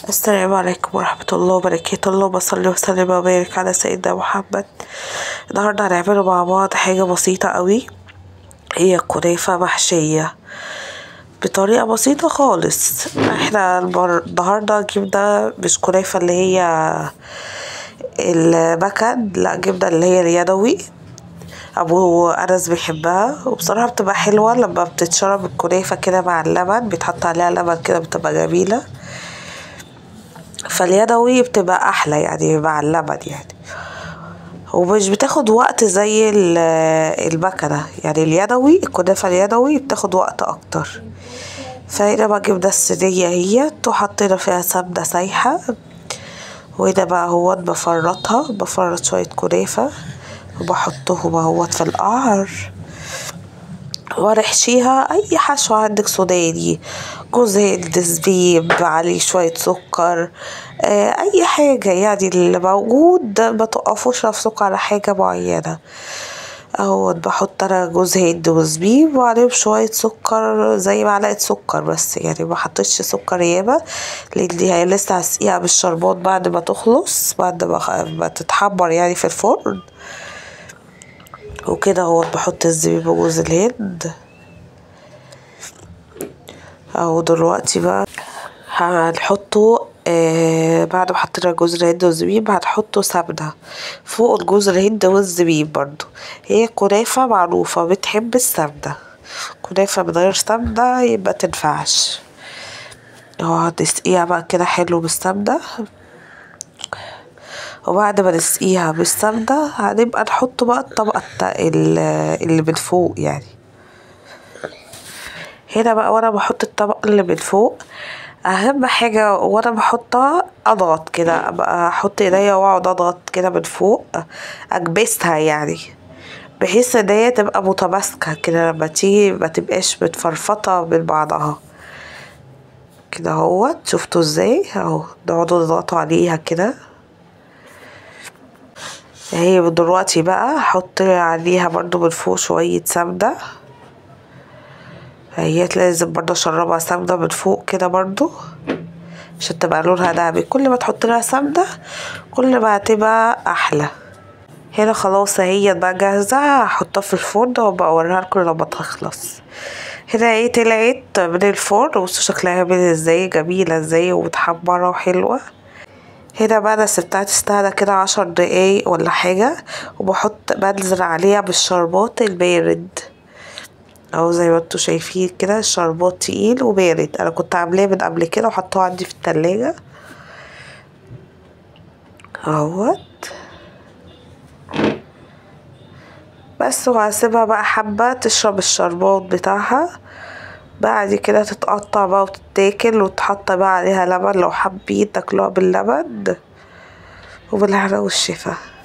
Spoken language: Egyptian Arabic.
السلام عليكم ورحمة الله وبركاته اللهم صل وسلم وبارك على سيدنا محمد النهاردة هنعمله مع بعض حاجة بسيطة قوي هي كنافة محشية بطريقة بسيطة خالص احنا المر- النهاردة جبنا مش كنافة اللي هي المكن لا جبنا اللي هي اليدوي ابو انس بيحبها وبصراحة بتبقى حلوة لما بتتشرب الكنافة كده مع اللبن بيتحط عليها لبن كده بتبقى جميلة فاليدوي بتبقى احلى يعني مع اللبن يعني ومش بتاخد وقت زي ال- المكنة يعني اليدوي الكنافة اليدوي بتاخد وقت اكتر فهنا بقى جبنا الصينية اهي وحطينا فيها سمنة سايحة وهنا بقى اهوت بفرطها بفرط شوية كنافة وبحطهم اهوت في القعر ونحشيها اي حشوة عندك سوداني جوز هند زبيب عليه شوية سكر آه، اي حاجة يعني اللي موجود ما تقفوش نفسكم على حاجة معينة اهو بحط انا جوز هند وزبيب وعليهم شوية سكر زي معلقة سكر بس يعني ما حطيتش سكر ياما لاني هي لسه هسقيها بالشربات بعد ما تخلص بعد ما خ- ما تتحمر يعني في الفرن وكده اهو بحط الزبيب وجوز الهند اهو دلوقتي بقى هنحطه آه بعد ما حطينا جوز الهند والزبيب هنحطه سمنة فوق الجوز الهند والزبيب برضو هي كنافة معروفة بتحب السمنة كنافة من غير سمنة يبقى تنفعش اهو هنسقيها بقى كده حلو بالسمنة وبعد ما نسقيها بالسمنة هنبقى نحط بقى الطبقة التا- ال- اللي من فوق يعني هنا بقى وانا بحط الطبقة اللي من فوق اهم حاجة وانا بحطها اضغط كده ابقى احط ايديا واقعد اضغط كده من فوق اكبسها يعني بحيث ان هي تبقى متماسكة كده لما تيجي ما تبقاش متفرفطة من بعضها كده اهوت شفتوا ازاي اهو نقعدوا نضغطوا عليها كده اهي دلوقتي بقى احط عليها برضو من فوق شوية سمنة هي لازم برضه اشربها سمنة من فوق كده برضو عشان تبقى لونها دهبي كل ما تحط لها سمنة كل ما هتبقى احلى هنا خلاص اهي بقى جاهزة هحطها في الفرن وابقى اوريها لكم لما تخلص هنا اهي طلعت من الفرن بصوا شكلها عامل ازاي جميلة ازاي ومتحمرة وحلوة هنا بقى انا سبتها تستهدى كده عشر دقايق ولا حاجة وبحط بنزل عليها بالشربات البارد اهو زي ما انتوا شايفين كده الشربات تقيل وبارد انا كنت عاملاه من قبل كده وحطوه عندي في التلاجة اهوت بس وهسيبها بقى حبة تشرب الشربات بتاعها بعد كده تتقطع بقى وتتاكل وتحط بقى عليها لبن لو حابين تاكلوها باللبن وبالهنا والشفا